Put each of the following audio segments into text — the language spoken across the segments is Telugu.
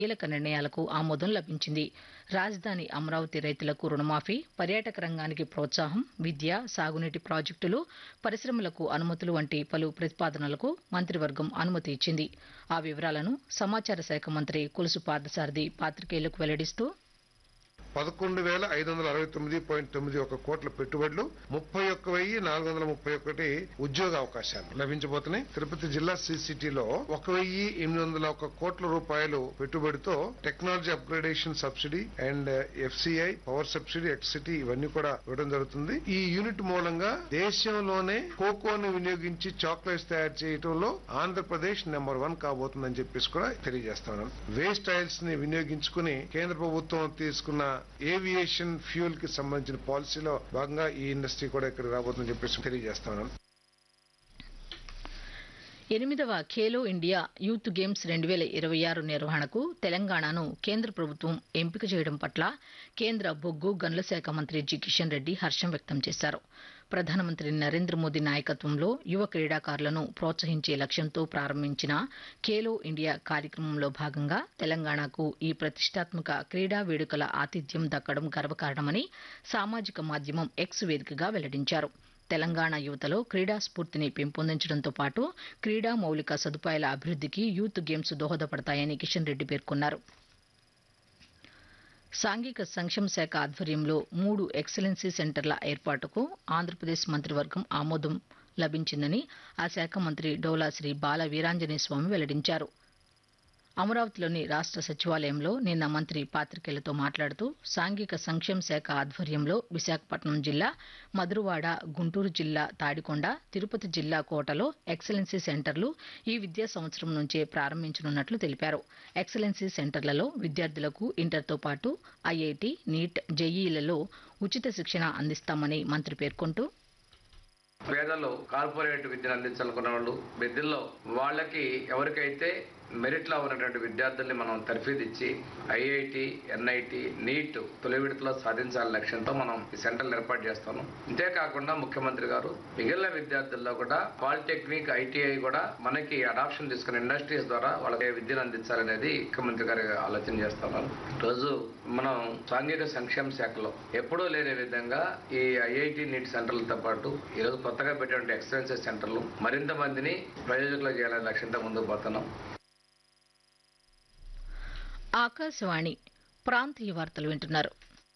కీలక నిర్ణయాలకు ఆమోదం లభించింది రాజధాని అమరావతి రైతులకు రుణమాఫీ పర్యాటక రంగానికి ప్రోత్సాహం విద్య సాగునీటి ప్రాజెక్టులు పరిశ్రమలకు అనుమతులు వంటి పలు ప్రతిపాదనలకు మంత్రివర్గం అనుమతి ఇచ్చింది ఆ వివరాలను సమాచార శాఖ మంత్రి కొలుసు పార్థసారథి పాత్రికేయులకు వెల్లడిస్తూ పదకొండు వేల ఐదు వందల అరవై తొమ్మిది పాయింట్ తొమ్మిది ఒక కోట్ల పెట్టుబడులు ముప్పై ఒక్క వెయ్యి నాలుగు వందల ముప్పై ఒకటి ఉద్యోగ అవకాశాలు లభించబోతున్నాయి తిరుపతి జిల్లా సిసిటిలో ఒక వెయ్యి ఎనిమిది వందల ఒక కోట్ల రూపాయలు పెట్టుబడితో technology upgradation subsidy and FCI power subsidy ఎక్సిటీ ఇవన్నీ కూడా ఇవ్వడం జరుగుతుంది ఈ యూనిట్ మూలంగా దేశంలోనే కోకోని వినియోగించి చాక్లెట్స్ తయారు చేయడంలో ఆంధ్రప్రదేశ్ నెంబర్ వన్ కాబోతుందని చెప్పేసి కూడా తెలియజేస్తున్నాను వేస్ట్ ఆయిల్స్ ని వినియోగించుకుని కేంద్ర ప్రభుత్వం తీసుకున్న ఏవియేషన్ ఫ్యూల్ కి సంబంధించిన పాలసీలో భాగంగా ఈ ఇండస్ట్రీ కూడా ఇక్కడ రాబోతుందని చెప్పేసి తెలియజేస్తున్నాను ఎనిమిదవ ఖేలో ఇండియా యూత్ గేమ్స్ రెండు వేల ఇరవై ఆరు నిర్వహణకు తెలంగాణను కేంద్ర ప్రభుత్వం ఎంపిక చేయడం పట్ల కేంద్ర బొగ్గు గనుల శాఖ మంత్రి జి కిషన్ రెడ్డి హర్షం వ్యక్తం చేశారు ప్రధానమంత్రి నరేంద్ర మోదీ నాయకత్వంలో యువ క్రీడాకారులను ప్రోత్సహించే లక్ష్యంతో ప్రారంభించిన ఖేలో ఇండియా కార్యక్రమంలో భాగంగా తెలంగాణకు ఈ ప్రతిష్టాత్మక క్రీడా వేడుకల ఆతిథ్యం దక్కడం గర్వకారణమని సామాజిక మాధ్యమం ఎక్స్ వేదికగా వెల్లడించారు తెలంగాణ యువతలో క్రీడా స్ఫూర్తిని పెంపొందించడంతో పాటు క్రీడా మౌలిక సదుపాయాల అభివృద్ధికి యూత్ గేమ్స్ దోహదపడతాయని కిషన్ రెడ్డి పేర్కొన్నారు సాంఘిక సంక్షేమ శాఖ ఆధ్వర్యంలో మూడు ఎక్సలెన్సీ సెంటర్ల ఏర్పాటుకు ఆంధ్రప్రదేశ్ మంత్రివర్గం ఆమోదం లభించిందని ఆ శాఖ మంత్రి డోలా శ్రీ బాల వీరాంజనేయ స్వామి వెల్లడించారు అమరావతిలోని రాష్ట్ర సచివాలయంలో నిన్న మంత్రి పాత్రికేయులతో మాట్లాడుతూ సాంఘిక సంక్షేమ శాఖ ఆధ్వర్యంలో విశాఖపట్నం జిల్లా మధురవాడ గుంటూరు జిల్లా తాడికొండ తిరుపతి జిల్లా కోటలో ఎక్సలెన్సీ సెంటర్లు ఈ విద్యా సంవత్సరం నుంచే ప్రారంభించనున్నట్లు తెలిపారు ఎక్సలెన్సీ సెంటర్లలో విద్యార్థులకు ఇంటర్తో పాటు ఐఐటి నీట్ జేఈలలో ఉచిత శిక్షణ అందిస్తామని మంత్రి పేర్కొంటూ పేదలు కార్పొరేట్ విద్యను అందించాలనుకున్న వాళ్ళు విద్యల్లో వాళ్ళకి ఎవరికైతే మెరిట్ లో ఉన్నటువంటి విద్యార్థుల్ని మనం తర్ఫీదిచ్చి ఐఐటి ఎన్ఐటి నీట్ తొలి విడతలో సాధించాలనే లక్ష్యంతో మనం ఈ సెంటర్లు ఏర్పాటు చేస్తాము ఇంతేకాకుండా ముఖ్యమంత్రి గారు మిగిలిన విద్యార్థుల్లో కూడా పాలిటెక్నిక్ ఐటీఐ కూడా మనకి అడాప్షన్ తీసుకున్న ఇండస్ట్రీస్ ద్వారా వాళ్ళకి విద్యను అందించాలనేది ముఖ్యమంత్రి గారు ఆలోచన చేస్తున్నారు రోజు మనం సాంఘిక సంక్షేమ శాఖలో ఎప్పుడూ లేని విధంగా ఈ ఐఐటి నీట్ సెంటర్లతో పాటు ఈరోజు కొత్తగా పెట్టినటువంటి ఎక్సలెన్సెస్ సెంటర్లు మరింత మందిని ప్రయోజకులు చేయాలనే లక్ష్యంతో ముందుకు పోతున్నాం ఆకాశవాణి ప్రాంతీయ వార్తలు వింటున్నారు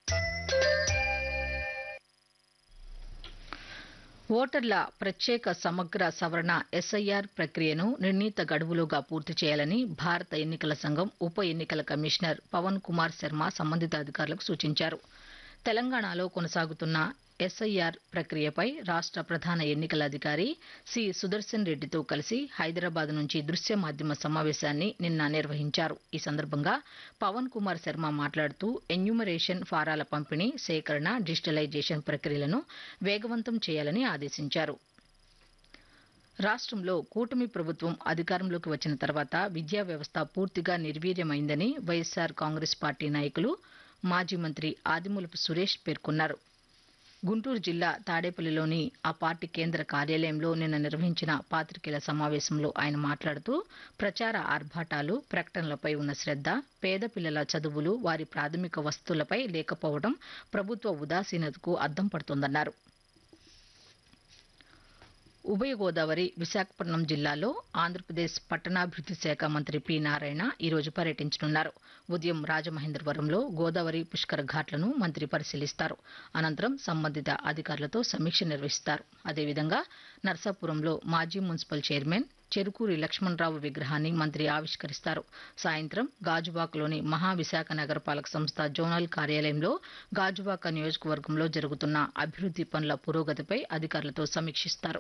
ఓటర్ల ప్రత్యేక సమగ్ర సవరణ ఎస్ఐఆర్ ప్రక్రియను నిర్ణీత గడువులోగా పూర్తి చేయాలని భారత ఎన్నికల సంఘం ఉప ఎన్నికల కమిషనర్ పవన్ కుమార్ శర్మ సంబంధిత అధికారులకు సూచించారు తెలంగాణలో కొనసాగుతున్న ఎస్ఐఆర్ ప్రక్రియపై రాష్ట్ర ప్రధాన ఎన్నికల అధికారి సి సుదర్శన్ రెడ్డితో కలిసి హైదరాబాద్ నుంచి దృశ్య మాధ్యమ సమావేశాన్ని నిన్న నిర్వహించారు ఈ సందర్భంగా పవన్ కుమార్ శర్మ మాట్లాడుతూ ఎన్యూమరేషన్ ఫారాల పంపిణీ సేకరణ డిజిటలైజేషన్ ప్రక్రియలను వేగవంతం చేయాలని ఆదేశించారు రాష్ట్రంలో కూటమి ప్రభుత్వం అధికారంలోకి వచ్చిన తర్వాత విద్యా వ్యవస్థ పూర్తిగా నిర్వీర్యమైందని వైఎస్సార్ కాంగ్రెస్ పార్టీ నాయకులు మాజీ మంత్రి ఆదిమూలపు సురేష్ పేర్కొన్నారు గుంటూరు జిల్లా తాడేపల్లిలోని ఆ పార్టీ కేంద్ర కార్యాలయంలో నిన్న నిర్వహించిన పాత్రికేయుల సమావేశంలో ఆయన మాట్లాడుతూ ప్రచార ఆర్భాటాలు ప్రకటనలపై ఉన్న శ్రద్ధ పేద పిల్లల చదువులు వారి ప్రాథమిక వస్తువులపై లేకపోవడం ప్రభుత్వ ఉదాసీనతకు అద్దం పడుతోందన్నారు ఉభయ గోదావరి విశాఖపట్నం జిల్లాలో ఆంధ్రప్రదేశ్ పట్టణాభివృద్ది శాఖ మంత్రి పి నారాయణ ఈరోజు పర్యటించనున్నారు ఉదయం రాజమహేంద్రవరంలో గోదావరి పుష్కర ఘాట్లను మంత్రి పరిశీలిస్తారు అనంతరం సంబంధిత అధికారులతో సమీక్ష నిర్వహిస్తారు అదేవిధంగా నర్సాపురంలో మాజీ మున్సిపల్ చైర్మన్ చెరుకూరి లక్ష్మణరావు విగ్రహాన్ని మంత్రి ఆవిష్కరిస్తారు సాయంత్రం గాజువాకలోని మహావిశాఖ నగరపాలక సంస్థ జోనల్ కార్యాలయంలో గాజువాక నియోజకవర్గంలో జరుగుతున్న అభివృద్ది పనుల పురోగతిపై అధికారులతో సమీక్షిస్తారు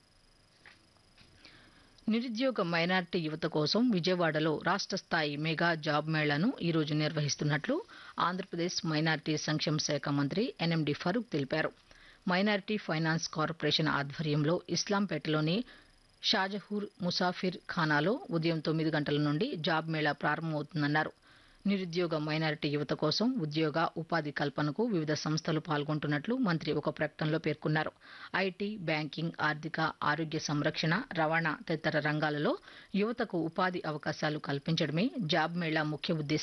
నిరుద్యోగ మైనార్టీ యువత కోసం విజయవాడలో రాష్ట్ర స్థాయి మెగా జాబ్ మేళాను ఈరోజు నిర్వహిస్తున్నట్లు ఆంధ్రప్రదేశ్ మైనార్టీ సంక్షేమ శాఖ మంత్రి ఎన్ఎండి ఫరూక్ తెలిపారు మైనార్టీ ఫైనాన్స్ కార్పొరేషన్ ఆధ్వర్యంలో ఇస్లాంపేటలోని షాజహూర్ ముసాఫిర్ ఖానాలో ఉదయం తొమ్మిది గంటల నుండి జాబ్ మేళా ప్రారంభమవుతుందన్నారు నిరుద్యోగ మైనారిటీ యువత కోసం ఉద్యోగ ఉపాధి కల్పనకు వివిధ సంస్థలు పాల్గొంటున్నట్లు మంత్రి ఒక ప్రకటనలో పేర్కొన్నారు ఐటీ బ్యాంకింగ్ ఆర్థిక ఆరోగ్య సంరక్షణ రవాణా తదితర రంగాలలో యువతకు ఉపాధి అవకాశాలు కల్పించడమే జాబ్ మేళా ముఖ్య ఉద్దేశం